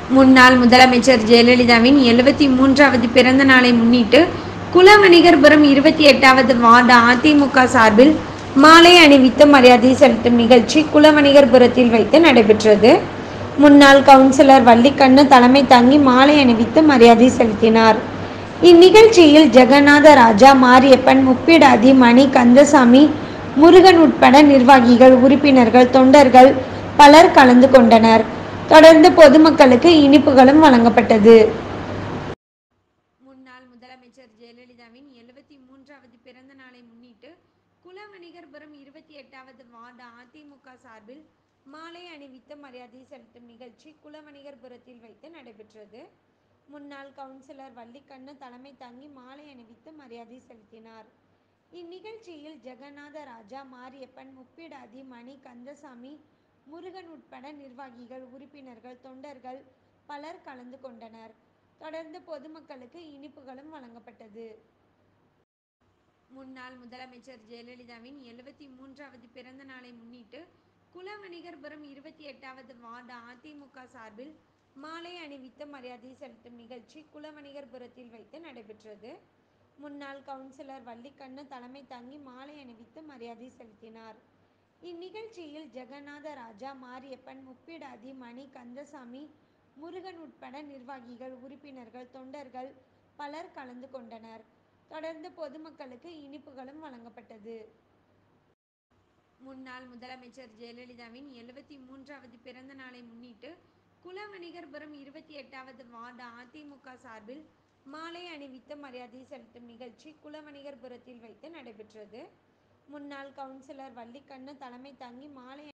முன்னாள் முதலமைச்சர் ஜெயலலிதாவின் எழுபத்தி மூன்றாவது பிறந்த நாளை முன்னிட்டு குலவணிகர்புரம் இருபத்தி எட்டாவது வார்டு அதிமுக சார்பில் மாலை அணிவித்து மரியாதை செலுத்தும் நிகழ்ச்சி குலவணிகர்புரத்தில் வைத்து நடைபெற்றது முன்னாள் கவுன்சிலர் வள்ளிக்கண்ணு தலைமை தாங்கி மாலை அணிவித்து மரியாதை செலுத்தினார் இந்நிகழ்ச்சியில் ஜெகநாத ராஜா மாரியப்பன் முப்பிடாதி மணி கந்தசாமி முருகன் உட்பட நிர்வாகிகள் உறுப்பினர்கள் தொண்டர்கள் பலர் கலந்து கொண்டனர் தொடர்ந்து பொதுமக்களுக்கு இனிப்புகளும் வழங்கப்பட்டது முன்னாள் முதலமைச்சர் ஜெயலலிதாவின் எழுபத்தி மூன்றாவது பிறந்த நாளை முன்னிட்டு குலவணிகர்புரம் இருபத்தி எட்டாவது வார்டு அதிமுக சார்பில் மாலை அணிவித்து மரியாதை செலுத்தும் நிகழ்ச்சி குலவணிகர்புரத்தில் வைத்து நடைபெற்றது முன்னாள் கவுன்சிலர் வள்ளிக்கண்ணு தலைமை தாங்கி மாலை அணிவித்து மரியாதை செலுத்தினார் இந்நிகழ்ச்சியில் ஜெகநாத ராஜா மாரியப்பன் முப்பிடாதி மணி கந்தசாமி முருகன் உட்பட நிர்வாகிகள் உறுப்பினர்கள் தொண்டர்கள் பலர் கலந்து கொண்டனர் தொடர்ந்து பொதுமக்களுக்கு இனிப்புகளும் வழங்கப்பட்டது முன்னாள் முதலமைச்சர் ஜெயலலிதாவின் எழுபத்தி மூன்றாவது பிறந்த நாளை முன்னிட்டு குலவணிகர்புரம் இருபத்தி எட்டாவது வார்டு அதிமுக சார்பில் மாலை அணிவித்து மரியாதை செலுத்தும் நிகழ்ச்சி குலவணிகர்புரத்தில் வைத்து நடைபெற்றது முன்னாள் கவுன்சிலர் வள்ளிக்கண்ணு தலைமை தாங்கி மாலை அணிவித்து மரியாதை செலுத்தினார் இந்நிகழ்ச்சியில் ஜெகநாத ராஜா மாரியப்பன் முப்பிடாதி மணி கந்தசாமி முருகன் உட்பட நிர்வாகிகள் உறுப்பினர்கள் தொண்டர்கள் பலர் கலந்து கொண்டனர் தொடர்ந்து பொதுமக்களுக்கு இனிப்புகளும் வழங்கப்பட்டது முன்னாள் முதலமைச்சர் ஜெயலலிதாவின் எழுபத்தி மூன்றாவது பிறந்த நாளை முன்னிட்டு குலவணிகர்புரம் இருபத்தி எட்டாவது வார்டு அதிமுக சார்பில் மாலை அணிவித்து மரியாதை செலுத்தும் நிகழ்ச்சி குலவணிகர்புரத்தில் வைத்து நடைபெற்றது முன்னாள் கவுன்சிலர் வள்ளிக்கண்ணு தலைமை தாங்கி மாலை